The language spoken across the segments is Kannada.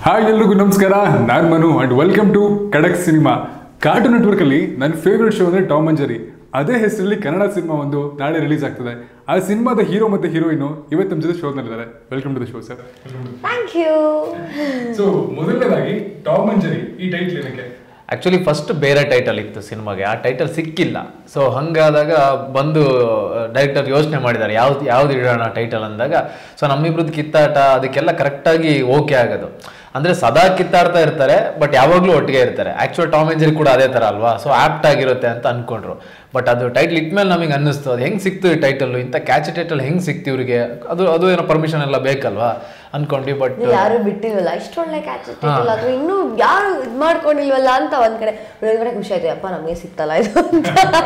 ಹಾಯ್ ಎಲ್ರಿಗೂ ನಮಸ್ಕಾರ ನಾನು Manu and welcome to Khadak cinema cartoon ನೆಟ್ವರ್ಕಲ್ಲಿ ನನ್ನ ಫೇವ್ರೆಟ್ ಶೋ ಅಂದರೆ ಟಾಮ್ ಅಂಡ್ ಜೆರಿ ಅದೇ ಹೆಸರಲ್ಲಿ ಕನ್ನಡ ಸಿನಿಮಾ ಒಂದು ನಾಳೆ ರಿಲೀಸ್ ಆಗ್ತದೆ ಆ ಸಿನಿಮಾದ ಹೀರೋ ಮತ್ತು ಹೀರೋಯಿನು ಇವತ್ತು ನಮ್ಮ ಜೊತೆ ಶೋನಲ್ಲಿದ್ದಾರೆ welcome to the show sir thank you so ಮೊದಲನೇದಾಗಿ ಟಾಮ್ ಅಂಡ್ ಜೆರಿ ಈ ಟೈಟ್ಲ್ ಏನಕ್ಕೆ ಆ್ಯಕ್ಚುಲಿ ಫಸ್ಟ್ ಬೇರೆ ಟೈಟಲ್ ಇತ್ತು ಸಿನಿಮಾಗೆ ಆ ಟೈಟಲ್ ಸಿಕ್ಕಿಲ್ಲ ಸೊ ಹಂಗಾದಾಗ ಬಂದು ಡೈರೆಕ್ಟರ್ ಯೋಚನೆ ಮಾಡಿದ್ದಾರೆ ಯಾವ್ದು ಯಾವ್ದು ಇಡೋಣ ಟೈಟಲ್ ಅಂದಾಗ ಸೊ ನಮ್ಮಿಬ್ರದ್ದು ಕಿತ್ತಾಟ ಅದಕ್ಕೆಲ್ಲ ಕರೆಕ್ಟಾಗಿ ಓಕೆ ಆಗೋದು ಅಂದರೆ ಸದಾ ಕಿತ್ತಾಡ್ತಾ ಇರ್ತಾರೆ ಬಟ್ ಯಾವಾಗಲೂ ಒಟ್ಟಿಗೆ ಇರ್ತಾರೆ ಆ್ಯಕ್ಚುಲ್ ಟಾಮ್ ಎಂಜರಿ ಕೂಡ ಅದೇ ಥರ ಅಲ್ವಾ ಸೊ ಆ್ಯಪ್ಟ್ ಆಗಿರುತ್ತೆ ಅಂತ ಅಂದ್ಕೊಂಡ್ರು ಬಟ್ ಅದು ಟೈಟ್ಲ್ ಇಟ್ಮೇಲೆ ನಮಗೆ ಅನ್ನಿಸ್ತು ಅದು ಹೆಂಗೆ ಸಿಕ್ತು ಈ ಟೈಟಲ್ ಇಂಥ ಕ್ಯಾಚ್ ಟೈಟಲ್ ಹೆಂಗೆ ಸಿಕ್ತು ಇವ್ರಿಗೆ ಅದು ಅದು ಏನೋ ಪರ್ಮಿಷನ್ ಎಲ್ಲ ಬೇಕಲ್ವಾ ಅನ್ಕೊಂಡ್ವಿ ಬಟ್ ಯಾರು ಬಿಟ್ಟಿಲ್ವಲ್ಲ ಇಷ್ಟೊಳ್ಳೆ ಕ್ಯಾಚ್ ಇಟ್ಟಿಲ್ಲ ಅಥವಾ ಇನ್ನೂ ಯಾರು ಇದ್ ಮಾಡ್ಕೊಂಡಿಲ್ವಲ್ಲ ಅಂತ ಒಂದ್ ಕಡೆ ಒಳಗಡೆ ಖುಷಿ ಆಯ್ತು ಅಪ್ಪ ನಮಗೆ ಸಿಕ್ತಲ್ಲ ಇದು ಅಂತ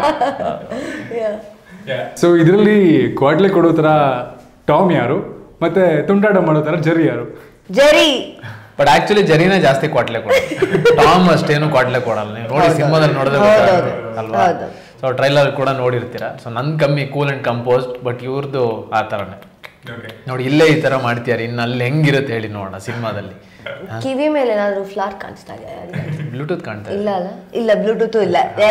Yeah. ಸೊ ಇದರಲ್ಲಿ ಕ್ವಾಡ್ಲೆ ಕೊಡೋ ಥರ ಟಾಮ್ ಯಾರು ಮತ್ತೆ ತುಂಟಾಟ ಮಾಡೋ ಥರ ಜರಿ ಯಾರು ಜರಿ ಬಟ್ ಆಕ್ಚುಲಿ ಜರಿನೇ ಜಾಸ್ತಿ ಕ್ವಾಟ್ಲೆ ಕೊಡೋದು ಟಾಮ್ ಅಷ್ಟೇನು ಕ್ವಾಟ್ಲೆ ಕೊಡಲ್ಲ ನೀವು ನೋಡಿ ಸಿನಿಮಾದಲ್ಲಿ ನೋಡಿದ್ರೆ ಹೌದು, ಗೊತ್ತಾಗುತ್ತೆ ಹೌದು. ಅಲ್ವಾ ಹೌದು. ಸೊ ಟ್ರೈಲರ್ ಕೂಡ ನೋಡಿರ್ತೀರಾ ಸೊ ನನ್ ಕಮ್ಮಿ ಕೂಲ್ ಅಂಡ್ ಕಂಪೋಸ್ಡ್ ಬಟ್ ಇವ್ರದ್ದು ಆ ಥರನೇ ಓಕೆ ನೋಡಿ ಇಲ್ಲೇ ಈ ತರ ಮಾಡ್ತಿದ್ದಾರೆ ಇನ್ನು ಅಲ್ಲಿ ಹೆಂಗಿರುತ್ತೆ ಹೇಳಿ ನೋಡೋಣ ಸಿನಿಮಾದಲ್ಲಿ ಕಿವಿ ಮೇಲೆ ಏನಾದ್ರು ಫ್ಲಾರ್ ಕಾಣಿಸ್ತಾ ಇದೆ ಬ್ಲೂಟೂತ್ ಕಾಣ್ತಾ ಇಲ್ಲ ಅಲ್ಲ ಇಲ್ಲ ಬ್ಲೂಟೂತ್ ಇಲ್ಲ ಏ.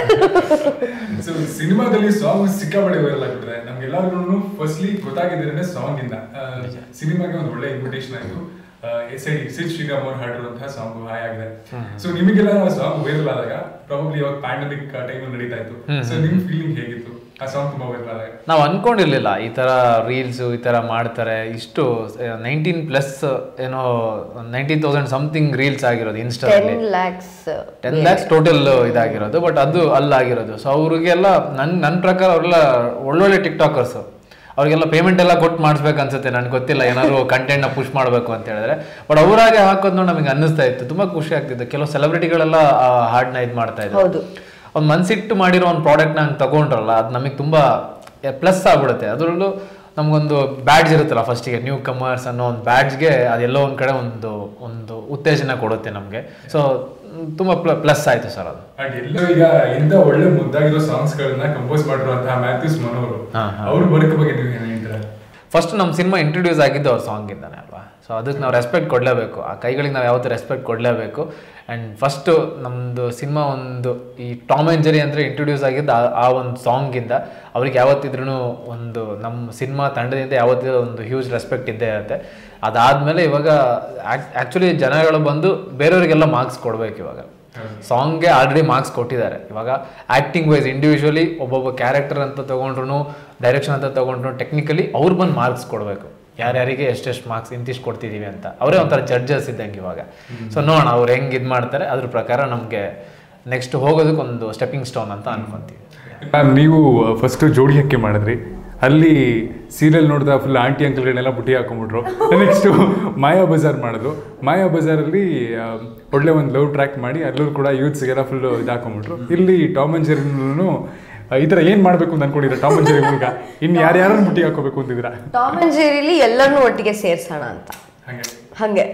ಸೊ ಸಿನಿಮಾದಲ್ಲಿ ಸಾಂಗ್ ಸಿಕ್ಕಾಪಟ್ಟೆ ವೈರಲ್ ಆಗ್ಬಿಟ್ಟಿದೆ ನಮ್ಗೆಲ್ಲರಿಗೂ ಫಸ್ಟ್ಲಿ ಗೊತ್ತಾಗಿದ್ದೇನೆ ಸಾಂಗ್ ಇಂದ ಸಿನಿಮಾಗೆ ಒಂದು ಒಳ್ಳೆ ಇನ್ವಿಟೇಷನ್ ಆಯ್ತು ಎಸ್ ಐ ಸಿದ್ ಶ್ರೀರಾಮ್ ಅವ್ರು ಹಾಡಿರುವಂತಹ ಸಾಂಗ್ ಹಾಯ್ ಆಗಿದೆ ಸೊ ನಿಮಗೆಲ್ಲ ಸಾಂಗ್ ವೈರಲ್ ಆದಾಗ ಪ್ರಾಬಬ್ಲಿ ಇವಾಗ ಪ್ಯಾಂಡಮಿಕ್ ಟೈಮ್ ನಡೀತಾ ಇತ್ತು ಸೊ ನಿಮ್ ಫೀಲಿಂಗ್ ಹೇಗಿತ್ತು ಆ ಸಾಂಗ್ ತುಂಬಾ ವೈರಲ್ ಆದಾಗ ನಾವು ಅನ್ಕೊಂಡಿರ್ಲಿಲ್ಲ ಈ ತರ ರೀಲ್ಸ್ ಈ ತರ ಮಾಡ್ತಾರೆ ಇಷ್ಟು ನೈನ್ಟೀನ್ ಪ್ಲಸ್ ಏನೋ ನೈನ್ಟೀನ್ ತೌಸಂಡ್ ಸಮಥಿಂಗ್ ರೀಲ್ಸ್ ಆಗಿರೋದು ಇನ್ಸ್ಟಾದಲ್ಲಿ ten lakhs ten lakhs total ಇದಾಗಿರೋದು ಬಟ್ ಅದು ಅಲ್ಲ ಆಗಿರೋದು ಸೊ ಅವ್ರಿಗೆಲ್ಲ ನನ್ನ ನನ್ನ ಪ್ರಕಾರ ಅವರೆಲ್ಲ ಒಳ್ಳೊಳ್ಳೆ ಟಿಕ್ ಟಾಕರ್ಸ್ ಅವ್ರಿಗೆಲ್ಲ ಪೇಮೆಂಟ್ ಎಲ್ಲ ಕೊಟ್ಟು ಮಾಡಿಸ್ಬೇಕು ಅನ್ಸುತ್ತೆ ನನಗೆ ಗೊತ್ತಿಲ್ಲ ಏನಾದ್ರು ಕಂಟೆಂಟ್ನ ಪುಷ್ ಮಾಡಬೇಕು ಅಂತ ಹೇಳಿದ್ರೆ ಬಟ್ ಅವರಾಗೆ ಹಾಕೋದು ನೋಡಿ ನಮಗೆ ಅನ್ನಿಸ್ತಾ ಇತ್ತು ತುಂಬಾ ಖುಷಿ ಆಗ್ತಿತ್ತು ಕೆಲವು ಸೆಲೆಬ್ರಿಟಿಗಳೆಲ್ಲ ಆ ಹಾಡನ್ನ ಇದು ಮಾಡ್ತಾ ಇದ್ರು ಹೌದು ಒಂದು ಮನ್ಸಿಟ್ಟು ಮಾಡಿರೋ ಒಂದು ಪ್ರಾಡಕ್ಟ್ನ ಹಂಗೆ ತಗೊಂಡ್ರಲ್ಲ ಅದು ನಮಗೆ ತುಂಬ ಪ್ಲಸ್ ಆಗ್ಬಿಡುತ್ತೆ ಅದರಲ್ಲೂ ನಮಗೊಂದು ಬ್ಯಾಡ್ಜ್ ಇರುತ್ತಲ್ಲ ಫಸ್ಟಿಗೆ ನ್ಯೂ ಕಮರ್ಸ್ ಅನ್ನೋ ಒಂದು ಬ್ಯಾಡ್ಜ್ಗೆ ಅದೆಲ್ಲೋ ಒಂದು ಕಡೆ ಒಂದು ಒಂದು ಉತ್ತೇಜನ ಕೊಡುತ್ತೆ ನಮಗೆ ಸೊ ತುಂಬ ಪ್ಲಸ್ ಆಯಿತು ಸರ್ ಅದು ಅಂಡ್ ಎಲ್ಲರೂ ಈಗ ಇಂಥ ಒಳ್ಳೆ ಮುದ್ದಾಗಿರೋ ಸಾಂಗ್ಸ್ ಗಳನ್ನ ಕಂಪೋಸ್ ಮಾಡಿರುವಂತಹ ಮ್ಯಾಥ್ಯೂಸ್ ಮನೋರು ಹಾ, ಹಾ. ಅವ್ರ ವರ್ಕ್ ಬಗ್ಗೆ ನೀವು ಏನ್ ಹೇಳ್ತೀರಾ ಫಸ್ಟ್ ನಮ್ಮ ಸಿನಿಮಾ ಇಂಟ್ರೊಡ್ಯೂಸ್ ಆಗಿದ್ದು ಅವ್ರ ಸಾಂಗಿಂದಾನೆ ಅಲ್ವಾ ಸೊ ಅದಕ್ಕೆ ನಾವು ರೆಸ್ಪೆಕ್ಟ್ ಕೊಡಲೇಬೇಕು ಆ ಕೈಗಳಿಗೆ ನಾವು ಯಾವತ್ತೂ ರೆಸ್ಪೆಕ್ಟ್ ಕೊಡಲೇಬೇಕು ಆ್ಯಂಡ್ ಫಸ್ಟು ನಮ್ಮದು ಸಿನಿಮಾ ಒಂದು ಈ ಟಾಮ್ ಆ್ಯಂಡ್ ಜೆರಿ ಅಂದರೆ ಇಂಟ್ರೊಡ್ಯೂಸ್ ಆಗಿದ್ದು ಆ- ಆ ಒಂದು ಸಾಂಗಿಂದ ಅವ್ರಿಗೆ ಯಾವತ್ತಿದ್ರೂ ಒಂದು ನಮ್ಮ ಸಿನಿಮಾ ತಂಡದಿಂದ ಯಾವತ್ತಿದ್ರೂ ಒಂದು ಹ್ಯೂಜ್ ರೆಸ್ಪೆಕ್ಟ್ ಇದ್ದೇ ಇರುತ್ತೆ ಅದಾದಮೇಲೆ ಇವಾಗ ಆ್ಯಕ್ಚುಲಿ ಜನಗಳು ಬಂದು ಬೇರೆಯವರಿಗೆಲ್ಲ ಮಾರ್ಕ್ಸ್ ಕೊಡಬೇಕು ಇವಾಗ ಸಾಂಗ್ಗೆ ಆಲ್ರೆಡಿ ಮಾರ್ಕ್ಸ್ ಕೊಟ್ಟಿದ್ದಾರೆ ಇವಾಗ ಆ್ಯಕ್ಟಿಂಗ್ ವೈಸ್ ಇಂಡಿವಿಜುವಲಿ ಒಬ್ಬೊಬ್ಬ ಕ್ಯಾರೆಕ್ಟರ್ ಅಂತ ತೊಗೊಂಡ್ರು ಡೈರೆಕ್ಷನ್ ಅಂತ ತೊಗೊಂಡ್ರು ಟೆಕ್ನಿಕಲಿ ಅವ್ರು ಬಂದು ಮಾರ್ಕ್ಸ್ ಕೊಡಬೇಕು ಯಾರ್ಯಾರಿಗೆ ಎಷ್ಟೆಷ್ಟು ಮಾರ್ಕ್ಸ್ ಇಂತಿಷ್ಟು ಕೊಡ್ತಿದ್ದೀವಿ ಅಂತ ಅವರೇ ಒಂಥರ ಜಡ್ಜಸ್ ಇದ್ದಂಗೆ ಇವಾಗ ಸೊ ನೋಡೋಣ ಅವ್ರು ಹೆಂಗೆ ಇದು ಮಾಡ್ತಾರೆ ಅದ್ರ ಪ್ರಕಾರ ನಮಗೆ ನೆಕ್ಸ್ಟ್ ಹೋಗೋದಕ್ಕೆ ಒಂದು ಸ್ಟೆಪ್ಪಿಂಗ್ ಸ್ಟೋನ್ ಅಂತ ಅನ್ಕೊಂತೀವಿ ಮ್ಯಾಮ್ ನೀವು ಫಸ್ಟ್ ಜೋಡಿ ಹಕ್ಕಿ ಮಾಡಿದ್ರಿ ಅಲ್ಲಿ ಸೀರಿಯಲ್ ನೋಡಿದ ಫುಲ್ ಆಂಟಿ ಅಂಕಲ್ಗಳನ್ನೆಲ್ಲ ಬುಟ್ಟಿ ಹಾಕೊಂಡ್ಬಿಟ್ರು ನೆಕ್ಸ್ಟು ಮಾಯಾ ಬಜಾರ್ ಮಾಡಿದ್ರು ಮಾಯಾ ಬಜಾರಲ್ಲಿ ಆ, ಒಳ್ಳೆ ಒಂದು ಲವ್ ಟ್ರ್ಯಾಕ್ ಮಾಡಿ ಅಲ್ಲೂ ಕೂಡ ಯೂತ್ಸ್ಗೆಲ್ಲ ಫುಲ್ ಇದು ಹಾಕೊಂಡ್ಬಿಟ್ರು ಇಲ್ಲಿ ಟಾಮ್ ಅಂಡ್ ಜೆರಿನೂ ಈ ಥರ ಏನು ಮಾಡಬೇಕು ಅಂತ ಅನ್ಕೊಂಡಿದ್ರೆ ಟಾಮ್ ಅಂಡ್ ಜೆರಿ ಮೂಲಕ ಇನ್ನು ಯಾರ್ಯಾರನ್ನು ಬುಟ್ಟಿ ಹಾಕೋಬೇಕು ಅಂತಿದ್ದೀರಾ ಟಾಮ್ ಅಂಡ್ ಜೆರಿಲಿ ಎಲ್ಲರನ್ನೂ ಒಟ್ಟಿಗೆ ಸೇರ್ಸೋಣ ಅಂತ ಹಾಗೆ ಹಂಗೆ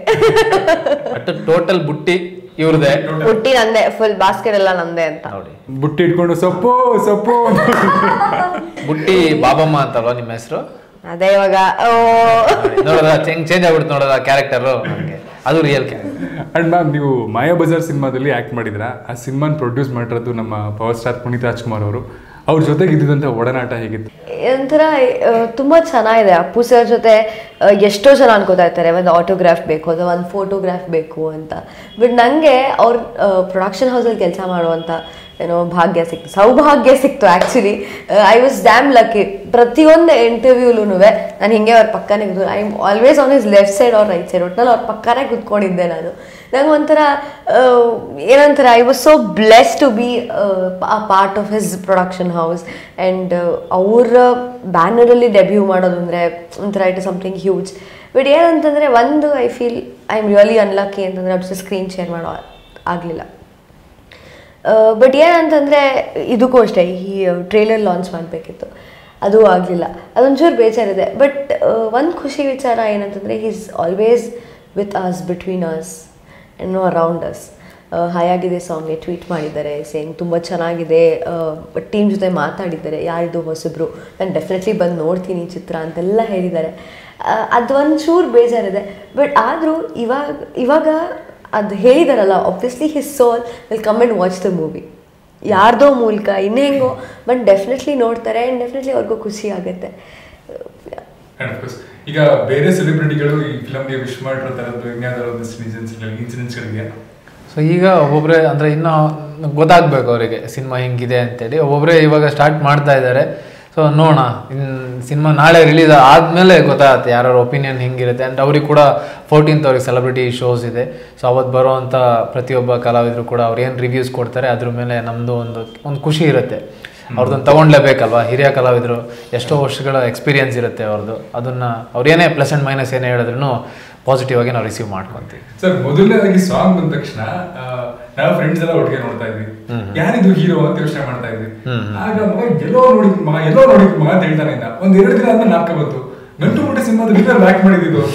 ಬಟ್ ಟೋಟಲ್ ಬುಟ್ಟಿ ಇವ್ರದೇ ಹುಟ್ಟಿ ನಂದೆ ಫುಲ್ ಬಾಸ್ಕೆಟ್ ಎಲ್ಲ ನಂದೆ ಅಂತ ನೋಡಿ ಬುಟ್ಟಿ ಇಟ್ಕೊಂಡು ಸೊಪ್ಪು ಸೊಪ್ಪು ಅಂತ ಬುಟ್ಟಿ ಬಾಬಮ್ಮ ಅಂತಲ್ವಾ ನಿಮ್ಮ ಹೆಸರು ಅದೇ ಇವಾಗ ಓ ನೋಡೋದ ಚೇಂಜ್ ಚೇಂಜ್ ಆಗ್ಬಿಡ್ತು ನೋಡೋದ ಕ್ಯಾರೆಕ್ಟರು ಹಂಗೆ ಅದು ರಿಯಲ್ ಕ್ಯಾರೆಕ್ಟರ್ ಅಂಡ್ ಮ್ಯಾಮ್ ನೀವು ಮಾಯಾ ಬಜಾರ್ ಸಿನಿಮಾದಲ್ಲಿ ಆ್ಯಕ್ಟ್ ಮಾಡಿದ್ರ ಆ ಸಿನಿಮಾನ ಪ್ರೊಡ್ಯೂಸ್ ಮಾಡಿರೋದು ನಮ್ಮ ಪವರ್ ಸ್ಟಾರ್ ಪುನೀತ್ ರಾಜ್ಕುಮಾರ್ ಅವರು ಅವ್ರ ಜೊತೆಗೆ ಇದ್ದಿದ್ದಂಥ ಒಡನಾಟ ಹೇಗಿತ್ತು ಒಂಥರ ಆ, ತುಂಬಾ ಚೆನ್ನಾಗಿದೆ ಅಪ್ಪು ಸರ್ ಜೊತೆ ಆ, ಎಷ್ಟೋ ಜನ ಅನ್ಕೋತಾ ಇರ್ತಾರೆ ಒಂದು ಆಟೋಗ್ರಾಫ್ ಬೇಕು ಅಥವಾ ಒಂದು ಫೋಟೋಗ್ರಾಫ್ ಬೇಕು ಅಂತ ಬಟ್ ನನಗೆ ಅವ್ರ ಪ್ರೊಡಕ್ಷನ್ ಹೌಸಲ್ಲಿ ಕೆಲಸ ಮಾಡುವಂಥ ಏನೋ ಭಾಗ್ಯ ಸಿಕ್ತು ಸೌಭಾಗ್ಯ ಸಿಕ್ತು actually I was damn lucky ಪ್ರತಿಯೊಂದು ಇಂಟರ್ವ್ಯೂಲೂ ನಾನು ಹಿಂಗೆ ಅವ್ರ ಪಕ್ಕನೇ ಕೂತು I am always on his left side ಅವ್ರ ರೈಟ್ ಸೈಡ್ ಒಟ್ನಲ್ಲಿ ಅವ್ರ ಪಕ್ಕನೇ ಕೂತ್ಕೊಂಡಿದ್ದೆ ನಾನು ನಂಗೆ ಒಂಥರ ಆ, ಏನಂತಾರೆ I was so bless to be a part of his production house and ಅವರ ಬ್ಯಾನರಲ್ಲಿ ಡೆಬ್ಯೂ ಮಾಡೋದು ಅಂದರೆ ಒಂಥರ ಇಟ್ ಸಮಥಿಂಗ್ ಹ್ಯೂಜ್ ಬಟ್ ಏನಂತಂದರೆ ಒಂದು I feel I am really unlucky ಅಂತಂದರೆ ಅವ್ರ ಜೊತೆ ಸ್ಕ್ರೀನ್ ಶೇರ್ ಮಾಡೋ ಆಗಲಿಲ್ಲ ಬಟ್ ಏನಂತಂದರೆ ಇದಕ್ಕೂ ಅಷ್ಟೇ ಈ ಟ್ರೇಲರ್ ಲಾಂಚ್ ಮಾಡಬೇಕಿತ್ತು ಅದು ಆಗಲಿಲ್ಲ ಅದೊಂಚೂರು ಬೇಜಾರಿದೆ ಬಟ್ ಒಂದು ಖುಷಿ ವಿಚಾರ ಏನಂತಂದರೆ is always with us between us no around us ಹಾಯಾಗಿದೆ ಸಾಂಗ್ಗೆ ಟ್ವೀಟ್ ಮಾಡಿದ್ದಾರೆ ಸೇಮ್ ತುಂಬ ಚೆನ್ನಾಗಿದೆ ಟೀಮ್ ಜೊತೆ ಮಾತಾಡಿದ್ದಾರೆ ಯಾರಿದು ಹೊಸಬ್ರು ನಾನು ಡೆಫಿನೆಟ್ಲಿ ಬಂದು ನೋಡ್ತೀನಿ ಚಿತ್ರ ಅಂತೆಲ್ಲ ಹೇಳಿದ್ದಾರೆ ಅದು ಒಂದು ಚೂರು ಬೇಜಾರಿದೆ ಬಟ್ ಆದರೂ ಇವಾಗ ಇವಾಗ ಅದು ಹೇಳಿದಾರಲ್ಲ obviously his soul will come and watch the movie ಯಾರ್ದೋ ಮೂಲಕ ಇನ್ನೇಂಗೋ ಬಟ್ ಡೆಫಿನೆಟ್ಲಿ ನೋಡ್ತಾರೆ ಆ್ಯಂಡ್ ಡೆಫಿನೆಟ್ಲಿ ಅವ್ರಿಗೂ ಖುಷಿ ಆಗುತ್ತೆ And of course, ಈಗ ಬೇರೆ ಸೆಲೆಬ್ರಿಟಿಗಳು ಈ ಫಿಲಮ್ಗೆ ವಿಶ್ ಮಾಡಿರೋ ಥರದ್ದು ಇನ್ಯಾವುದಾದ್ರು ಒಂದಿಷ್ಟು ಇನ್ಸಿಡೆಂಟ್ಸ್ಗಳಿಗೆ ಸೊ ಈಗ ಒಬ್ಬೊಬ್ಬರೇ ಅಂದರೆ ಇನ್ನೂ ಗೊತ್ತಾಗಬೇಕು ಅವರಿಗೆ ಸಿನಿಮಾ ಹಿಂಗಿದೆ ಅಂತೇಳಿ ಒಬ್ಬೊಬ್ಬರೇ ಇವಾಗ ಸ್ಟಾರ್ಟ್ ಮಾಡ್ತಾ ಇದ್ದಾರೆ ಸೊ ನೋಡೋಣ ಇನ್ನು ಸಿನಿಮಾ ನಾಳೆ ರಿಲೀಸ್ ಆದಮೇಲೆ ಗೊತ್ತಾಗುತ್ತೆ ಯಾರ್ಯಾರ ಒಪಿನಿಯನ್ ಹೆಂಗಿರುತ್ತೆ ಆ್ಯಂಡ್ ಅವ್ರಿಗೆ ಕೂಡ ಫೋರ್ಟೀನ್ತ್ ಅವ್ರಿಗೆ ಸೆಲೆಬ್ರಿಟಿ ಶೋಸ್ ಇದೆ ಸೊ ಅವತ್ತು ಬರೋವಂಥ ಪ್ರತಿಯೊಬ್ಬ ಕಲಾವಿದರು ಕೂಡ ಅವ್ರು ಏನು ರಿವ್ಯೂಸ್ ಕೊಡ್ತಾರೆ ಅದ್ರ ಮೇಲೆ ನಮ್ಮದು ಒಂದು ಒಂದು ಖುಷಿ ಇರುತ್ತೆ ಅವ್ರದ್ದೊಂದು ತಗೊಂಡ್ಲೇಬೇಕಲ್ವಾ ಹಿರಿಯ ಕಲಾವಿದರು ಎಷ್ಟೋ ವರ್ಷಗಳ ಎಕ್ಸ್ಪೀರಿಯನ್ಸ್ ಇರುತ್ತೆ ಅವ್ರದ್ದು ಅದನ್ನು ಅವ್ರು ಏನೇ ಪ್ಲಸ್ ಆ್ಯಂಡ್ ಮೈನಸ್ ಏನೇ ಹೇಳಿದ್ರು ಪಾಸಿಟಿವ್ ಆಗಿ ನಾವು ರಿಸೀವ್ ಮಾಡ್ಕೊತೀವಿ ಸರ್ ಮೊದಲನೇದಾಗಿ ಸಾಂಗ್ ಬಂದ ತಕ್ಷಣ ಆ, ನಾವು ಫ್ರೆಂಡ್ಸ್ ಎಲ್ಲ ಒಟ್ಟಿಗೆ ನೋಡ್ತಾ ಇದ್ವಿ ಯಾರಿದು ಹೀರೋ ಅಂತ ಯೋಚನೆ ಮಾಡ್ತಾ ಇದ್ವಿ ಆಗ ಮಗ ಎಲ್ಲೋ ನೋಡಿದ್ ಮಗ ಎಲ್ಲೋ ನೋಡಿದ್ ಮಗ ಅಂತ ಹೇಳ್ತಾನೆ ಇದ್ದ ಒಂದ್ ಎರಡು ದಿನ ಆದ್ಮೇಲೆ ನಾಲ್ಕ ಬಂತು ಗಂಟು ಮುಟ್ಟೆ ಸಿನಿಮಾದ ವಿನ್ನರ್ ಆಕ್ಟ್ ಮಾಡಿದ್ದು ಅಂತ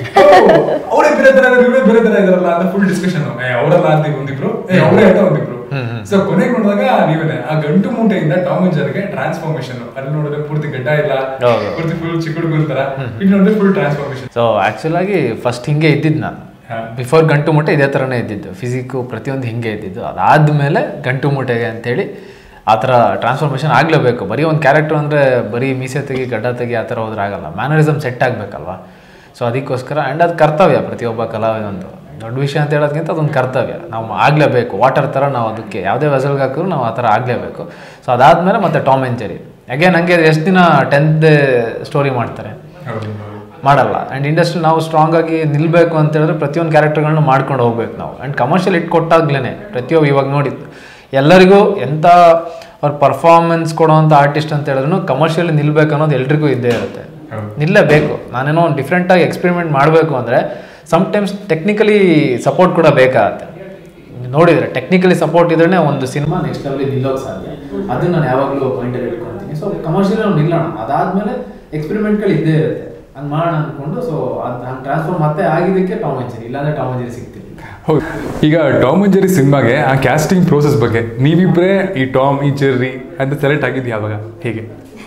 ಅವರೇ ಬೇರೆ ತರ ಇದಾರೆ, ಇವರೇ ಬೇರೆ ತರ ಇದಾರಲ್ಲ ಅಂತ ಫುಲ್ ಡಿಸ್ಕಷನ್ ಅವರಲ್ಲ ಅಂತ ಒಂದಿಬ್ರು ಏ ಅವರೇ ಅಂತ ಒಂದಿಬ್ರು ಸೊ ಕೊನೆಗೆ ನೋಡಿದಾಗ ನೀವೇನೆ ಆ ಗಂಟು ಮೂಟೆಯಿಂದ ಟಾಮ್ ಅಂಡ್ ಜರ್ಗೆ ಟ್ರಾನ್ಸ್ಫಾರ್ಮೇಶನ್ ಅಲ್ಲಿ ನೋಡಿದ್ರೆ ಪೂರ್ತಿ ಗಡ್ಡ ಇಲ್ಲ ಹೌದು. ಪೂರ್ತಿ ಫುಲ್ ಚಿಕ್ಕ ಹುಡುಗನ ತರ ಇಲ್ಲಿ ನೋಡಿದ್ರೆ ಫುಲ್ ಟ್ರಾನ್ಸ್ಫಾರ್ಮೇಶನ್ ಸೊ ಆ್ಯಕ್ಚುಲಾಗಿ ಫಸ್ಟ್ ಹಿಂಗೆ ಇದ್ದಿದ್ದು ನಾನು ಹಾ. ಬಿಫೋರ್ ಗಂಟು ಮೂಟೆ ಇದೇ ಥರನೇ ಇದ್ದಿದ್ದು ಫಿಸಿಕ್ಕು ಪ್ರತಿಯೊಂದು ಹಿಂಗೆ ಇದ್ದಿದ್ದು ಅದಾದಮೇಲೆ ಗಂಟು ಮೂಟೆಗೆ ಅಂತೇಳಿ ಆ ಥರ ಟ್ರಾನ್ಸ್ಫಾರ್ಮೇಷನ್ ಆಗಲೇಬೇಕು ಬರೀ ಒಂದು ಕ್ಯಾರೆಕ್ಟರ್ ಅಂದರೆ ಬರೀ ಮೀಸೆ ತೆಗಿ ಗಡ್ಡ ತೆಗಿ ಆ ಥರ ಹೋದ್ರೆ ಆಗಲ್ಲ ಮ್ಯಾನರಿಸಮ್ ಸೆಟ್ ಆಗಬೇಕಲ್ವ ಸೊ ಅದಕ್ಕೋಸ್ಕರ ಆ್ಯಂಡ್ ಅದು ಕರ್ತವ್ಯ ಪ್ರತಿಯೊಬ್ಬ ಕಲಾವಿದಂದು ದೊಡ್ಡ ವಿಷಯ ಅಂತ ಹೇಳೋದಕ್ಕಿಂತ ಅದೊಂದು ಕರ್ತವ್ಯ ನಾವು ಆಗಲೇಬೇಕು ವಾಟರ್ ಥರ ನಾವು ಅದಕ್ಕೆ ಯಾವುದೇ ವೆಸಲ್ಗೆ ಹಾಕಿದ್ರು ನಾವು ಆ ಥರ ಆಗಲೇಬೇಕು ಸೊ ಅದಾದಮೇಲೆ ಮತ್ತೆ ಟಾಮ್ ಆ್ಯಂಡ್ ಜೆರಿ ಅಗೇನ್ ಹಂಗೆ ಎಷ್ಟು ದಿನ ಟೆಂತ್ ಸ್ಟೋರಿ ಮಾಡ್ತಾರೆ ಹೌದು ಮಾಡಲ್ಲ ಆ್ಯಂಡ್ ಇಂಡಸ್ಟ್ರಿ ನಾವು ಸ್ಟ್ರಾಂಗ್ ಆಗಿ ನಿಲ್ಲಬೇಕು ಅಂತ ಹೇಳಿದ್ರೆ ಪ್ರತಿಯೊಂದು ಕ್ಯಾರೆಕ್ಟರ್ಗಳನ್ನ ಮಾಡ್ಕೊಂಡು ಹೋಗ್ಬೇಕು ನಾವು ಆ್ಯಂಡ್ ಕಮರ್ಷಿಯಲ್ ಇಟ್ಟು ಕೊಟ್ಟಾಗ್ಲೇ ಪ್ರತಿಯೊಬ್ಬ ಇವಾಗ ನೋಡಿ ಎಲ್ಲರಿಗೂ ಎಂಥ ಅವ್ರ ಪರ್ಫಾರ್ಮೆನ್ಸ್ ಕೊಡೋವಂಥ ಆರ್ಟಿಸ್ಟ್ ಅಂತ ಹೇಳಿದ್ರು ಕಮರ್ಷಿಯಲಿ ನಿಲ್ಬೇಕು ಅನ್ನೋದು ಎಲ್ರಿಗೂ ಇದ್ದೇ ಇರುತ್ತೆ ಹೌದು. ನಿಲ್ಲಬೇಕು ನಾನೇನೋ ಒಂದು ಡಿಫ್ರೆಂಟಾಗಿ ಎಕ್ಸ್ಪೆರಿಮೆಂಟ್ ಮಾಡಬೇಕು ಅಂದರೆ ಸಮ್ಟೈಮ್ಸ್ ಟೆಕ್ನಿಕಲಿ ಸಪೋರ್ಟ್ ಕೂಡ ಬೇಕಾಗತ್ತೆ ನೋಡಿದರೆ ಟೆಕ್ನಿಕಲಿ ಸಪೋರ್ಟ್ ಇದ್ರೇ ಒಂದು ಸಿನಿಮಾ ನೆಕ್ಸ್ಟ್ ಲೆವೆಲ್ ನಿಲ್ಲೋಕೆ ಸಾಧ್ಯ ಅದನ್ನ ನಾನು ಯಾವಾಗಲೂ ಪಾಯಿಂಟಲ್ಲಿ ಇಟ್ಕೊಳ್ತೀನಿ ಸೊ ಕಮರ್ಷಿಯಲ್ ನಾವು ನಿಲ್ಲೋಣ ಅದಾದಮೇಲೆ ಎಕ್ಸ್ಪೆರಿಮೆಂಟ್ಗಳು ಇದ್ದೇ ಇರುತ್ತೆ ಹಂಗೆ ಮಾಡೋಣ ಅಂದ್ಕೊಂಡು ಸೊ ಅದು ಹಂಗೆ ಟ್ರಾನ್ಸ್ಫರ್ ಮತ್ತೆ ಆಗಿದ್ದಕ್ಕೆ ಟಾಮ್ ಅಂಜರಿ ಇಲ್ಲಾಂದ್ರೆ ಟಾಮ್ ಅಂಜರಿ ಸಿಗ್ತಿಲ್ಲ ಹೌದು ಈಗ ಟಾಮ್ ಅಂಡ್ ಜೆರಿ ಸಿನಿಮಾಗೆ ಆ ಕ್ಯಾಸ್ಟಿಂಗ್ ಪ್ರೋಸೆಸ್ ಬಗ್ಗೆ ನೀವಿಬ್ರೇ ಈ ಟಾಮ್ ಈ ಜೆರ್ರಿ ಅಂತ ಸೆಲೆಕ್ಟ್ ಆಗಿದ್ದು ಯಾವಾಗ ಹೇಗೆ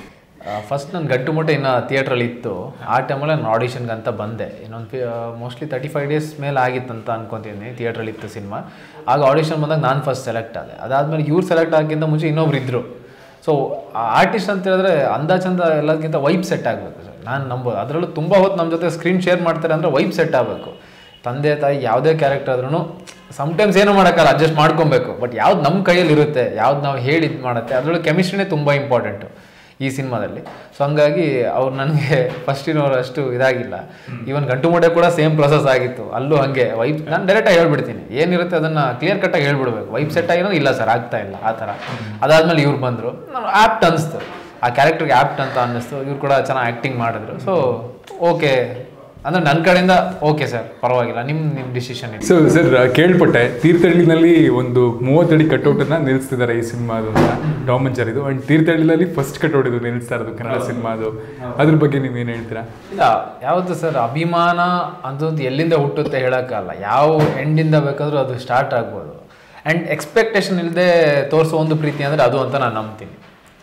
ಫಸ್ಟ್ ನನ್ನ ಗಟ್ಟು ಮುಟ್ಟೆ ಇನ್ನು ಥಿಯೇಟ್ರಲ್ಲಿ ಇತ್ತು ಆ ಟೈಮಲ್ಲಿ ನಾನು ಆಡಿಷನ್ಗೆ ಅಂತ ಬಂದೆ ಇನ್ನೊಂದು ಮೋಸ್ಟ್ಲಿ ತರ್ಟಿ ಫೈವ್ ಡೇಸ್ ಮೇಲೆ ಆಗಿತ್ತಂತ ಅನ್ಕೊತೀನಿ ಥಿಯೇಟ್ರಲ್ಲಿ ಇತ್ತು ಸಿನಿಮಾ ಆಗ ಆಡಿಷನ್ ಬಂದಾಗ ನಾನು ಫಸ್ಟ್ ಸೆಲೆಕ್ಟ್ ಆದೆ ಅದಾದಮೇಲೆ ಇವ್ರು ಸೆಲೆಕ್ಟ್ ಆಗಿಂತ ಮುಂಚೆ ಇನ್ನೊಬ್ರು ಇದ್ದರು ಸೊ ಆರ್ಟಿಸ್ಟ್ ಅಂತ ಹೇಳಿದ್ರೆ ಅಂದಾಚಂದ ಎಲ್ಲದಕ್ಕಿಂತ ವೈಬ್ ಸೆಟ್ ಆಗಬೇಕು ಸರ್ ನಾನು ನಂಬೋದು ಅದರಲ್ಲೂ ತುಂಬ ಹೊತ್ತು ನಮ್ಮ ಜೊತೆ ಸ್ಕ್ರೀನ್ ಶೇರ್ ಮಾಡ್ತಾರೆ ಅಂದರೆ ವೈಬ್ ಸೆಟ್ ಆಗಬೇಕು ತಂದೆ ತಾಯಿ ಯಾವುದೇ ಕ್ಯಾರೆಕ್ಟರ್ ಆದ್ರೂ ಸಮ್ಟೈಮ್ಸ್ ಏನೂ ಮಾಡೋಕ್ಕಲ್ಲ ಅಡ್ಜಸ್ಟ್ ಮಾಡ್ಕೊಬೇಕು ಬಟ್ ಯಾವ್ದು ನಮ್ಮ ಕೈಯಲ್ಲಿ ಇರುತ್ತೆ ಯಾವ್ದು ನಾವು ಹೇಳಿ ಇದು ಮಾಡುತ್ತೆ ಅದರಲ್ಲೂ ಕೆಮಿಸ್ಟ್ರಿನೇ ತುಂಬ ಇಂಪಾರ್ಟೆಂಟು ಈ ಸಿನಿಮಾದಲ್ಲಿ ಸೊ ಹಂಗಾಗಿ ಅವ್ರು ನನಗೆ ಫಸ್ಟ್ ಇರೋರು ಅಷ್ಟು ಇದಾಗಿಲ್ಲ ಈವನ್ ಗಂಟು ಮೂಟೆ ಕೂಡ ಸೇಮ್ ಪ್ರೊಸೆಸ್ ಆಗಿತ್ತು ಅಲ್ಲೂ ಹಂಗೆ ವೈಬ್ ನಾನು ಡೈರೆಕ್ಟಾಗಿ ಹೇಳ್ಬಿಡ್ತೀನಿ ಏನಿರುತ್ತೆ ಅದನ್ನು ಕ್ಲಿಯರ್ ಕಟ್ಟಾಗಿ ಹೇಳ್ಬಿಡ್ಬೇಕು ವೈಬ್ ಸೆಟ್ ಆಗಿರೋದು ಇಲ್ಲ ಸರ್ ಆಗ್ತಾ ಇಲ್ಲ ಆ ಥರ ಅದಾದ್ಮೇಲೆ ಇವ್ರು ಬಂದರು ನಾನು ಆ್ಯಪ್ಟ್ ಅನಿಸ್ತು ಆ ಕ್ಯಾರೆಕ್ಟರ್ಗೆ ಆ್ಯಪ್ಟ್ ಅಂತ ಅನ್ನಿಸ್ತು ಇವ್ರು ಕೂಡ ಚೆನ್ನಾಗಿ ಆ್ಯಕ್ಟಿಂಗ್ ಮಾಡಿದ್ರು ಸೊ ಓಕೆ ಅಂದರೆ ನನ್ನ ಕಡೆಯಿಂದ ಓಕೆ ಸರ್ ಪರವಾಗಿಲ್ಲ ನಿಮ್ಮ ನಿಮ್ಮ ಡಿಸಿಷನ್ ಇದೆ ಸೊ ಸರ್ ಕೇಳ್ಪಟ್ಟೆ ತೀರ್ಥಹಳ್ಳಿನಲ್ಲಿ ಒಂದು ಮೂವತ್ತಡಿ ಕಟ್ಔಟನ್ನ ನಿಲ್ಲಿಸ್ತಿದ್ದಾರೆ ಈ ಸಿನಿಮಾದು ಅಂತ ಟಾಮ್ ಅಂಡ್ ಜೆರಿದು ಅಂಡ್ ತೀರ್ಥಹಳ್ಳಿನಲ್ಲಿ ಫಸ್ಟ್ ಕಟ್ಔಟ್ ಇದು ನಿಲ್ಲಿಸ್ತಾ ಇರೋದು ಕನ್ನಡ ಸಿನಿಮಾದು ಅದ್ರ ಬಗ್ಗೆ ನೀವೇನು ಹೇಳ್ತೀರಾ ಇಲ್ಲ ಯಾವುದು ಸರ್ ಅಭಿಮಾನ ಅಂತದ್ದು ಎಲ್ಲಿಂದ ಹುಟ್ಟುತ್ತೆ ಹೇಳೋಕ್ಕಲ್ಲ ಯಾವ ಎಂಡಿಂದ ಬೇಕಾದರೂ ಅದು ಸ್ಟಾರ್ಟ್ ಆಗ್ಬೋದು ಆ್ಯಂಡ್ ಎಕ್ಸ್ಪೆಕ್ಟೇಷನ್ ಇಲ್ಲದೆ ತೋರಿಸೋ ಒಂದು ಪ್ರೀತಿ ಅಂದರೆ ಅದು ಅಂತ ನಾನು ನಂಬ್ತೀನಿ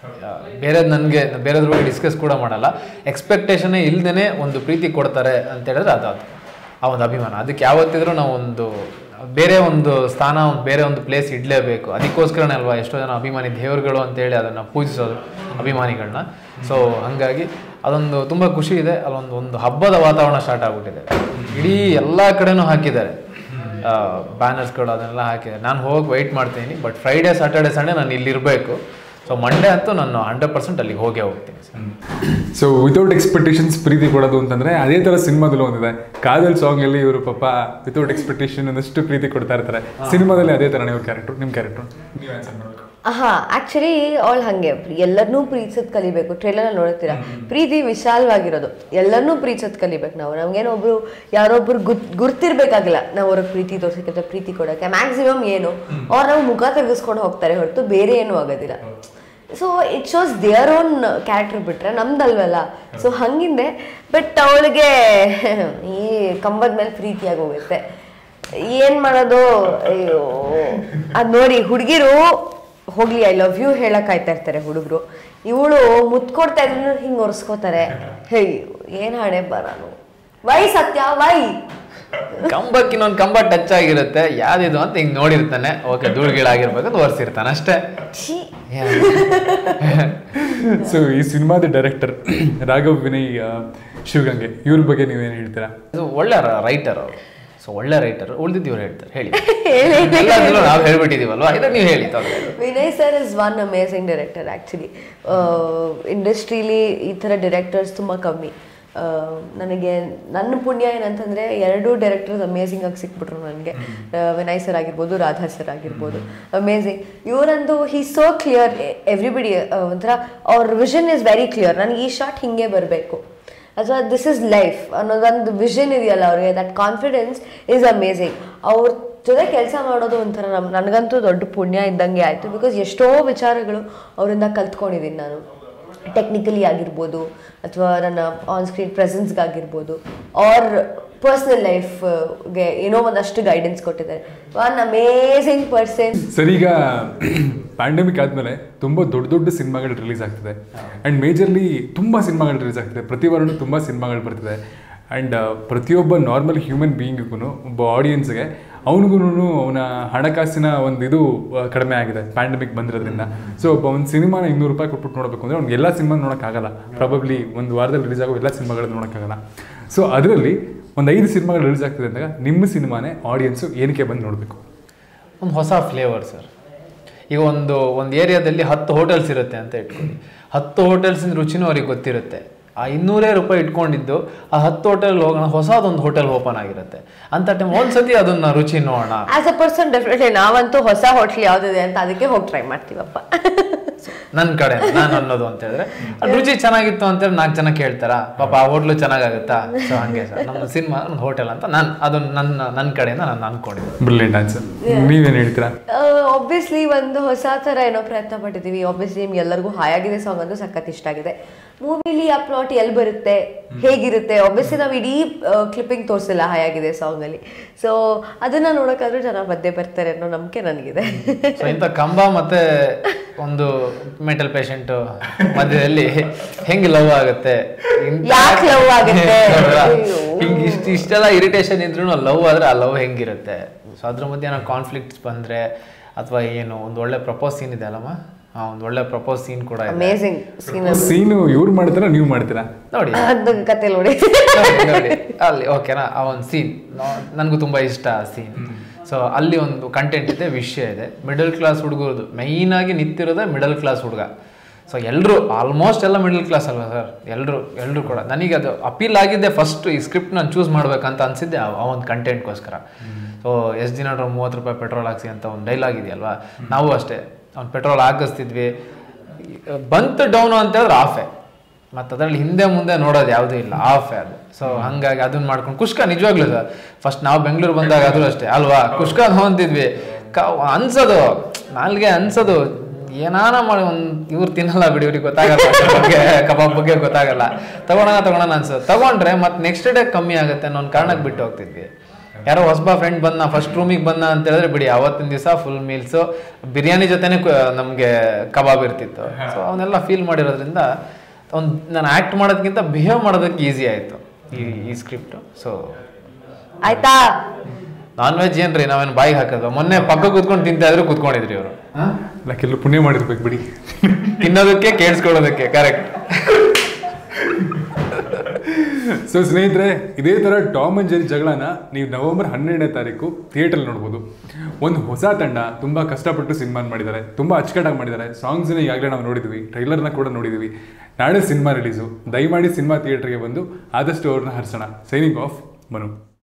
ಬೇರೆದು ನನಗೆ ಬೇರೆದ್ರ ಬಗ್ಗೆ ಡಿಸ್ಕಸ್ ಕೂಡ ಮಾಡಲ್ಲ ಎಕ್ಸ್ಪೆಕ್ಟೇಷನ್ನೇ ಇಲ್ದೇ ಒಂದು ಪ್ರೀತಿ ಕೊಡ್ತಾರೆ ಅಂತ ಹೇಳಿದ್ರೆ ಅದು ಅದು ಆ ಒಂದು ಅಭಿಮಾನ ಅದಕ್ಕೆ ಯಾವತ್ತಿದ್ರೂ ನಾವು ಒಂದು ಬೇರೆ ಒಂದು ಸ್ಥಾನ ಒಂದು ಬೇರೆ ಒಂದು ಪ್ಲೇಸ್ ಇಡಲೇಬೇಕು ಅದಕ್ಕೋಸ್ಕರನೇ ಅಲ್ವಾ ಎಷ್ಟೋ ಜನ ಅಭಿಮಾನಿ ದೇವರುಗಳು ಅಂತೇಳಿ ಅದನ್ನು ಪೂಜಿಸೋದು ಅಭಿಮಾನಿಗಳನ್ನ ಸೊ ಹಾಗಾಗಿ ಅದೊಂದು ತುಂಬ ಖುಷಿ ಇದೆ ಅಲ್ಲೊಂದು ಒಂದು ಹಬ್ಬದ ವಾತಾವರಣ ಸ್ಟಾರ್ಟ್ ಆಗ್ಬಿಟ್ಟಿದೆ ಇಡೀ ಎಲ್ಲ ಕಡೆನೂ ಹಾಕಿದ್ದಾರೆ ಬ್ಯಾನರ್ಸ್ಗಳು ಅದನ್ನೆಲ್ಲ ಹಾಕಿದ್ದಾರೆ ನಾನು ಹೋಗಿ ವೆಯ್ಟ್ ಮಾಡ್ತೀನಿ ಬಟ್ ಫ್ರೈಡೇ ಸ್ಯಾಟರ್ಡೆ ಸಂಡೇ ನಾನು ಇಲ್ಲಿರಬೇಕು ಸೊ ಮಂಡೇ ಅಂತೂ ನಾನು ಹಂಡ್ರೆಡ್ ಪರ್ಸೆಂಟ್ ಅಲ್ಲಿಗೆ ಹೋಗೇ ಹೋಗ್ತೀನಿ ಸರ್ ಸೊ ವಿತೌಟ್ ಎಕ್ಸ್ಪೆಕ್ಟೇಷನ್ಸ್ ಪ್ರೀತಿ ಕೊಡೋದು ಅಂತಂದ್ರೆ ಅದೇ ತರ ಸಿನಿಮಾದಲ್ಲೂ ಒಂದಿದೆ ಕಾದಲ್ ಸಾಂಗ್ ಅಲ್ಲಿ ಇವರು ಪಾಪ ವಿತೌಟ್ ಎಕ್ಸ್ಪೆಕ್ಟೇಷನ್ ಅನ್ನಷ್ಟು ಪ್ರೀತಿ ಕೊಡ್ತಾ ಇರ್ತಾರೆ ಸಿನಿಮಾದಲ್ಲಿ ಅದೇ ತರ ನೀವು ಕ್ಯಾರೆಕ್ಟರ್ ನಿಮ್ಮ ಕ್ಯಾರೆಕ್ಟರ್ ನೀವು ಆನ್ಸರ್ ಮಾಡಬೇಕು ಹಾ ಆಕ್ಚುಲಿ ಅವಳು ಹಂಗೆ ಎಲ್ಲರನ್ನೂ ಪ್ರೀತಿಸೋದ್ ಕಲಿಬೇಕು ಟ್ರೇಲರ್ ನೋಡ್ತೀರಾ ಪ್ರೀತಿ ವಿಶಾಲವಾಗಿರೋದು ಎಲ್ಲರನ್ನೂ ಪ್ರೀತಿಸೋದ್ ಕಲಿಬೇಕು ನಾವು ನಮ್ಗೇನೋ ಒಬ್ರು ಯಾರೊಬ್ರು ಗುರ್ ಗುರ್ತಿರ್ಬೇಕಾಗಿಲ್ಲ ನಾವು ಅವ್ರಿಗೆ ಪ್ರೀತಿ ತೋರ್ಸಕ್ಕೆ ಪ್ರೀತಿ ಕೊಡೋಕೆ ಮ್ಯಾಕ್ಸಿಮಮ್ ಏನು ಅವ್ರು ನಾವು ಮುಖ ತೆಗೆಸ್ಕೊಂಡು ಹೋಗ್ತಾರೆ ಹೊರತು ಬೇರೆ ಏನೂ ಆಗೋದಿಲ್ಲ so it shows their own character ಬಿಟ್ರೆ ನಮ್ದಲ್ವಲ್ಲ ಸೊ ಹಂಗಿಂದೆ ಬಟ್ ಅವಳಿಗೆ ಈ ಕಂಬದ ಮೇಲೆ ಪ್ರೀತಿಯಾಗಿ ಹೋಗುತ್ತೆ ಏನ್ ಮಾಡೋದು ಅಯ್ಯೋ ಅದ್ ನೋಡಿ ಹುಡುಗಿರು ಹೋಗ್ಲಿ ಐ ಲವ್ ಯು ಹೇಳಕ್ ಕಾಯ್ತಾ ಇರ್ತಾರೆ ಹುಡುಗರು ಇವಳು ಮುತ್ ಕೊಡ್ತಾ ಇದ್ರು ಹಿಂಗ್ ಒರೆಸ್ಕೋತಾರೆ ಹೇ ಏನ್ ಹಣೆ ಬರಾನು ವೈ ಸತ್ಯ ವೈ ಕಂಬಕ್ಕೆ ಇನ್ನೊಂದು ಕಂಬ ಟಚ್ ಆಗಿರುತ್ತೆ ಯಾವ್ದಿದು ಅಂತ ಹಿಂಗ್ ನೋಡಿರ್ತಾನೆ ಓಕೆ ಧೂಳ್ಗೀಳಾಗಿರ್ಬೇಕು ಅಂತ ಒರೆಸಿರ್ತಾನೆ ಅಷ್ಟೇ ಛೀ ಸೊ ಈ ಸಿನಿಮಾದ ಡೈರೆಕ್ಟರ್ ರಾಘವ್ ವಿನಯ್ ಆ, ಶಿವಗಂಗೆ ಇವ್ರ ಬಗ್ಗೆ ನೀವೇನು ಹೇಳ್ತೀರಾ ಇದು ಒಳ್ಳೆ ರೈಟರ್ ಅವರು ಸೊ ಒಳ್ಳೆ ರೈಟರ್ ಉಳಿದಿದ್ದು ಇವ್ರು ಹೇಳ್ತಾರೆ ಹೇಳಿ ಹೇಳಿ, ಹೇಳಿ. ಎಲ್ಲದರಲ್ಲೂ ನಾವು ಹೇಳ್ಬಿಟ್ಟಿದೀವಲ್ವಾ ಇದನ್ನ ನೀವು ಹೇಳಿ ತೊಂದ್ರೆ ಇಲ್ಲ. Vinay sir is one amazing director actually ಇಂಡಸ್ಟ್ರೀಲಿ ಈ ಥರ ಡೈರೆಕ್ಟರ್ಸ್ ತುಂಬ ಕಮ್ಮಿ ಆ, ನನಗೆ ನನ್ನ ಪುಣ್ಯ ಏನಂತಂದರೆ ಎರಡೂ ಡೈರೆಕ್ಟರ್ಸ್ ಅಮೇಸಿಂಗ್ ಆಗಿ ಸಿಕ್ಬಿಟ್ರು ನನಗೆ ವಿನಯ್ ಸರ್ ಆಗಿರ್ಬೋದು ರಾಧಾ ಸರ್ ಆಗಿರ್ಬೋದು ಅಮೇಸಿಂಗ್ ಇವರಂದು ಹೀ ಸೋ ಕ್ಲಿಯರ್ ಎವ್ರಿಬಡಿ ಒಂಥರ ಅವ್ರ ವಿಷನ್ ಇಸ್ ವೆರಿ ಕ್ಲಿಯರ್ ನನಗೆ ಈ ಶಾರ್ಟ್ ಹಿಂಗೆ ಬರಬೇಕು ಅಥವಾ ದಿಸ್ ಇಸ್ ಲೈಫ್ ಅನ್ನೋದೊಂದು ವಿಷನ್ ಇದೆಯಲ್ಲ ಅವ್ರಿಗೆ ದಟ್ ಕಾನ್ಫಿಡೆನ್ಸ್ ಈಸ್ ಅಮೇಝಿಂಗ್ ಅವ್ರ ಜೊತೆ ಕೆಲಸ ಮಾಡೋದು ಒಂಥರ ನಮ್ ನನಗಂತೂ ದೊಡ್ಡ ಪುಣ್ಯ ಇದ್ದಂಗೆ ಆಯಿತು ಬಿಕಾಸ್ ಎಷ್ಟೋ ವಿಚಾರಗಳು ಅವರಿಂದ ಕಲ್ತ್ಕೊಂಡಿದ್ದೀನಿ ನಾನು ಟೆಕ್ನಿಕಲಿ ಆಗಿರ್ಬೋದು ಅಥವಾ ನನ್ನ ಆನ್ ಸ್ಕ್ರೀನ್ ಪ್ರೆಸೆನ್ಸ್ಗಾಗಿರ್ಬೋದು ಆರ್ ಪರ್ಸ್ನಲ್ ಲೈಫ್ಗೆ ಏನೋ ಒಂದಷ್ಟು ಗೈಡೆನ್ಸ್ ಕೊಟ್ಟಿದ್ದಾರೆ ಒನ್ ಅಮೇಝಿಂಗ್ ಪರ್ಸನ್ ಸರ್ ಈಗ ಪ್ಯಾಂಡಮಿಕ್ ಆದಮೇಲೆ ತುಂಬ ದೊಡ್ಡ ದೊಡ್ಡ ಸಿನಿಮಾಗಳು ರಿಲೀಸ್ ಆಗ್ತಿದೆ ಆ್ಯಂಡ್ ಮೇಜರ್ಲಿ ತುಂಬ ಸಿನಿಮಾಗಳು ರಿಲೀಸ್ ಆಗ್ತಿದೆ ಪ್ರತಿ ವಾರನೂ ತುಂಬ ಸಿನಿಮಾಗಳು ಬರ್ತಿದೆ ಆ್ಯಂಡ್ ಪ್ರತಿಯೊಬ್ಬ ನಾರ್ಮಲ್ ಹ್ಯೂಮನ್ ಬೀಯಿಂಗಿಗೂ ಒಬ್ಬ ಆಡಿಯನ್ಸ್ಗೆ ಅವನಿಗೂ ಅವನ ಹಣಕಾಸಿನ ಒಂದು ಇದು ಆ, ಕಡಿಮೆ ಆಗಿದೆ ಪ್ಯಾಂಡಮಿಕ್ ಬಂದಿರೋದ್ರಿಂದ ಸೊ ಒಬ್ಬ ಒಂದು ಸಿನಿಮಾನ ಇನ್ನೂರು ರೂಪಾಯಿ ಕೊಟ್ಬಿಟ್ಟು ನೋಡಬೇಕು ಅಂದರೆ ಅವ್ನಿಗೆ ಎಲ್ಲ ಸಿನಿಮಾ ನೋಡೋಕ್ಕಾಗಲ್ಲ ಪ್ರಾಬಬ್ಲಿ ಒಂದು ವಾರದಲ್ಲಿ ರಿಲೀಸ್ ಆಗೋ ಎಲ್ಲ ಸಿನಿಮಾಗಳನ್ನ ನೋಡೋಕ್ಕಾಗಲ್ಲ ಸೊ ಅದರಲ್ಲಿ ಒಂದು ಐದು ಸಿನಿಮಾಗಳು ರಿಲೀಸ್ ಆಗ್ತಿದೆ ಅಂದಾಗ ನಿಮ್ಮ ಸಿನಿಮಾನೇ ಆಡಿಯನ್ಸು ಏನಕ್ಕೆ ಬಂದು ನೋಡಬೇಕು ಒಂದು ಹೊಸ ಫ್ಲೇವರ್ ಸರ್ ಈಗ ಒಂದು ಒಂದು ಏರಿಯಾದಲ್ಲಿ ಹತ್ತು ಹೋಟೆಲ್ಸ್ ಇರುತ್ತೆ ಅಂತ ಇಟ್ಕೊಳ್ಳಿ ಹತ್ತು ಹೋಟೆಲ್ಸಿನ ರುಚಿನೂ ಅವ್ರಿಗೆ ಗೊತ್ತಿರುತ್ತೆ ಆ ಇನ್ನೂರೇ ರೂಪಾಯಿ ಇಟ್ಕೊಂಡಿದ್ದು ಆ ಹತ್ತು ಹೋಟೆಲ್ ಹೋಗೋಣ ಹೊಸದೊಂದು ಹೋಟೆಲ್ ಓಪನ್ ಆಗಿರುತ್ತೆ ಅಂತ ಟೈಮ್ ಒಂದ್ಸತಿ ಅದನ್ನ ರುಚಿ ನೋಡೋಣ ಆಸ್ ಅ ಪರ್ಸನ್ ಡೆಫಿನೆಟ್ಲಿ ನಾವಂತೂ ಹೊಸ ಹೋಟ್ಲ್ ಯಾವ್ದಿದೆ ಅಂತ ಅದಕ್ಕೆ ಹೋಗಿ ಟ್ರೈ ಮಾಡ್ತೀವಪ್ಪ ನನ್ನ ಕಡೆ ನಾನು ಅನ್ನೋದು ಅಂತ ಹೇಳಿದ್ರೆ ಅದ್ ರುಚಿ ಚೆನ್ನಾಗಿತ್ತು ಅಂತೇಳಿ ನಾಲ್ಕು ಜನ ಕೇಳ್ತಾರ ಪಾಪ ಆ ಹೋಟ್ಲು ಚೆನ್ನಾಗಾಗುತ್ತಾ ಸೊ ಹಂಗೆ ಸರ್ ನಮ್ಮ ಸಿನಿಮಾ ಒಂದು ಹೋಟೆಲ್ ಅಂತ ನಾನು ಅದನ್ನ ನನ್ನ ನನ್ನ ಕಡೆಯಿಂದ ನಾನು ಅನ್ಕೊಂಡಿದ್ದೆ ಬ್ರಿಲಿಯಂಟ್ ಆನ್ಸರ್ ನೀವೇನು ಹೇಳ್ತೀರಾ ಆಬ್ವಿಯಸ್ಲಿ ಒಂದು ಹೊಸ ಥರ ಏನೋ ಪ್ರಯತ್ನ ಪಟ್ಟಿದ್ದೀವಿ ಆಬ್ವಿಯಸ್ಲಿ ನಿಮ್ಗೆ ಎಲ್ಲರಿಗೂ ಹಾಯಾಗಿದೆ ಸಾಂಗ್ ಅಂತೂ ಸಖತ್ ಇಷ್ಟ ಆಗಿದೆ ಮೂವಿಲಿ ಆ ಪ್ಲಾಟ್ ಎಲ್ಲಿ ಬರುತ್ತೆ ಹೇಗಿರುತ್ತೆ ಆಬ್ವಿಯಸ್ಲಿ ನಾವು ಇಡೀ ಕ್ಲಿಪ್ಪಿಂಗ್ ತೋರಿಸಿಲ್ಲ ಹಾಯಾಗಿದೆ ಸಾಂಗಲ್ಲಿ ಸೊ ಅದನ್ನ ನೋಡೋಕ್ಕಾದ್ರೂ ಜನ ಬಂದೇ ಬರ್ತಾರೆ ಅನ್ನೋ ನಂಬಿಕೆ ನನಗಿದೆ ಸೊ ಇಂಥ ಕಂಬ ಮತ್ತೆ ಒಂದು ಮೆಂಟಲ್ ಪೇಷಂಟ್ ಮಧ್ಯದಲ್ಲಿ ಹೆಂಗ್ ಲವ್ ಆಗುತ್ತೆ ಇಂಥ- ಯಾಕ್ love ಆಗುತ್ತೆ? ಹೌದಾ? ಅಯ್ಯೋ. ಹಿಂಗ್ ಇಷ್ಟ ಇಷ್ಟೆಲ್ಲ ಇರಿಟೇಷನ್ ಇದ್ರೂ ಲವ್ ಆದ್ರೆ ಆ ಲವ್ ಹೆಂಗಿರುತ್ತೆ ಸೊ ಅದ್ರ ಮಧ್ಯೆ ಏನೋ ಕಾನ್ಫ್ಲಿಕ್ಟ್ಸ್ ಬಂದ್ರೆ ಅಥವಾ ಏನು ಒಂದು ಒಳ್ಳೆ ಪ್ರಪೋಸ್ ಸೀನ್ ಇದೆ ಅಲ್ಲಮ್ಮ ಆ ಒಂದು ಒಳ್ಳೆ ಪ್ರಪೋಸ್ ಸೀನ್ ಕೂಡ ಇದೆ ಅಮೇಝಿಂಗ್ ಸೀನ್ ಸೀನು ಇವ್ರು ಮಾಡ್ತಾರ ನೀವು ಮಾಡ್ತೀರಾ ನೋಡಿ ಅದು ಕತೆ ನೋಡಿ ನೋಡಿ, ನೋಡಿ ಅಲ್ಲಿ ಓಕೆನಾ ಆ ಒಂದು ಸೀನ್ ನನಗೂ ತುಂಬ ಇಷ್ಟ ಆ ಸೀನ್ ಸೊ ಅಲ್ಲಿ ಒಂದು ಕಂಟೆಂಟ್ ಇದೆ ವಿಷಯ ಇದೆ ಮಿಡಲ್ ಕ್ಲಾಸ್ ಹುಡುಗರದು ಆಗಿ ನಿಂತಿರೋದೇ ಮಿಡಲ್ ಕ್ಲಾಸ್ ಹುಡುಗ ಸೊ ಎಲ್ಲರೂ ಆಲ್ಮೋಸ್ಟ್ ಎಲ್ಲ ಮಿಡಲ್ ಕ್ಲಾಸ್ ಅಲ್ವಾ ಸರ್ ಎಲ್ಲರೂ ಎಲ್ಲರೂ ಕೂಡ ನನಗೆ ಅದು ಅಪೀಲ್ ಆಗಿದ್ದೆ ಫಸ್ಟ್ ಈ ಸ್ಕ್ರಿಪ್ಟ್ ನಾನು ಚೂಸ್ ಮಾಡ್ಬೇಕಂತ ಅನ್ಸಿದ್ದೆ ಆ ಆ ಒಂದು ಕಂಟೆಂಟ್ಗೋಸ್ಕರ ಸೊ ಎಷ್ಟು ದಿನ ಮೂವತ್ತು ರೂಪಾಯಿ ಪೆಟ್ರೋಲ್ ಹಾಕ್ಸಿ ಅಂತ ಒಂದು ಡೈಲಾಗ್ ಇದೆಯಲ್ವಾ ನಾವು ಅಷ್ಟೇ ಅವ್ನು ಪೆಟ್ರೋಲ್ ಹಾಕಿಸ್ತಿದ್ವಿ ಬಂತು ಡೌನು ಅಂತ ಹೇಳಿದ್ರೆ ಆಫೆ ಮತ್ತು ಅದರಲ್ಲಿ ಹಿಂದೆ ಮುಂದೆ ನೋಡೋದು ಯಾವುದೂ ಇಲ್ಲ ಆಫೇ ಅದು ಸೊ ಹಂಗಾಗಿ ಅದನ್ನ ಮಾಡ್ಕೊಂಡು ಕುಷ್ಕ ನಿಜವಾಗ್ಲೂ ಸರ್ ಫಸ್ಟ್ ನಾವು ಬೆಂಗಳೂರು ಬಂದಾಗ ಅದು ಅಷ್ಟೇ ಅಲ್ವಾ ಕುಷ್ಕ ಅಂತಿದ್ವಿ ಕ ಅನ್ಸೋದು ನಾಲ್ಗೆ ಅನ್ಸೋದು ಏನಾನ ಮಾಡಿ ಒಂದು ಇವ್ರು ತಿನ್ನಲ್ಲ ಬಿಡಿ ಇವ್ರಿಗೆ ಗೊತ್ತಾಗಲ್ಲ ಅದ್ರ ಬಗ್ಗೆ ಕಬಾಬ್ ಬಗ್ಗೆ ಗೊತ್ತಾಗಲ್ಲ ತಗೊಳೋಣ ತಗೊಳೋಣ ಅನ್ಸೋದು ತಗೊಂಡ್ರೆ ಮತ್ತೆ ನೆಕ್ಸ್ಟ್ ಡೇ ಕಮ್ಮಿ ಆಗುತ್ತೆ ಅನ್ನೋ ಒಂದು ಕಾರಣಕ್ಕೆ ಬಿಟ್ಟು ಹೋಗ್ತಿದ್ವಿ ಯಾರೋ ಹೊಸಬ ಫ್ರೆಂಡ್ ಬಂದ ಫಸ್ಟ್ ರೂಮಿಗೆ ಬಂದ ಅಂತ ಹೇಳಿದ್ರೆ ಬಿಡಿ ಅವತ್ತಿನ ದಿವಸ ಫುಲ್ ಮೀಲ್ಸು ಬಿರಿಯಾನಿ ಜೊತೆನೆ ನಮಗೆ ಕಬಾಬ್ ಇರ್ತಿತ್ತು ಸೊ ಅವನ್ನೆಲ್ಲ ಫೀಲ್ ಮಾಡಿರೋದ್ರಿಂದ ಒಂದು ನಾನು ಆ್ಯಕ್ಟ್ ಮಾಡೋದಕ್ಕಿಂತ ಬಿಹೇವ್ ಮಾಡೋದಕ್ಕೆ ಈಸಿ ಆಯಿತು ಈ ಈ ಸ್ಕ್ರಿಪ್ಟು ಸೊ ಆಯ್ತಾ ನಾನ್ ವೆಜ್ ಏನ್ರಿ ನಾವೇನು ಬಾಯಿಗೆ ಹಾಕೋದು ಮೊನ್ನೆ ಪಕ್ಕ ಕೂತ್ಕೊಂಡು ತಿಂತಾ ಇದ್ರು ಕೂತ್ಕೊಂಡಿದ್ರಿ ಇವರು ಇಲ್ಲ ಕೆಲವು ಪುಣ್ಯ ಮಾಡಿರ್ಬೇಕು ಬಿಡಿ ತಿನ್ನೋದಕ್ಕೆ ಕೇಳಿಸ್ಕೊಳ್ಳೋದಕ್ಕೆ ಕರೆಕ್ಟ್ ಸೊ ಸ್ನೇಹಿತರೆ ಇದೇ ಥರ ಟಾಮ್ ಅಂಡ್ ಜೆರಿ ಜಗಳನ ನೀವು ನವೆಂಬರ್ ಹನ್ನೆರಡನೇ ತಾರೀಕು ಥಿಯೇಟರ್ ನೋಡ್ಬೋದು ಒಂದು ಹೊಸ ತಂಡ ತುಂಬ ಕಷ್ಟಪಟ್ಟು ಸಿನಿಮಾ ಮಾಡಿದ್ದಾರೆ ತುಂಬ ಅಚ್ಚುಕಟ್ಟಾಗಿ ಮಾಡಿದ್ದಾರೆ ಸಾಂಗ್ಸ್ನ ಈಗಾಗಲೇ ನಾವು ನೋಡಿದ್ವಿ ಟ್ರೈಲರ್ನ ಕೂಡ ನೋಡಿದ್ವಿ ನಾಳೆ ಸಿನಿಮಾ ರಿಲೀಸು ದಯಮಾಡಿ ಸಿನಿಮಾ ಥಿಯೇಟರ್ಗೆ ಬಂದು ಆದಷ್ಟು ಅವ್ರನ್ನ ಹರಿಸೋಣ ಸೈನಿಂಗ್ ಆಫ್ ಮನು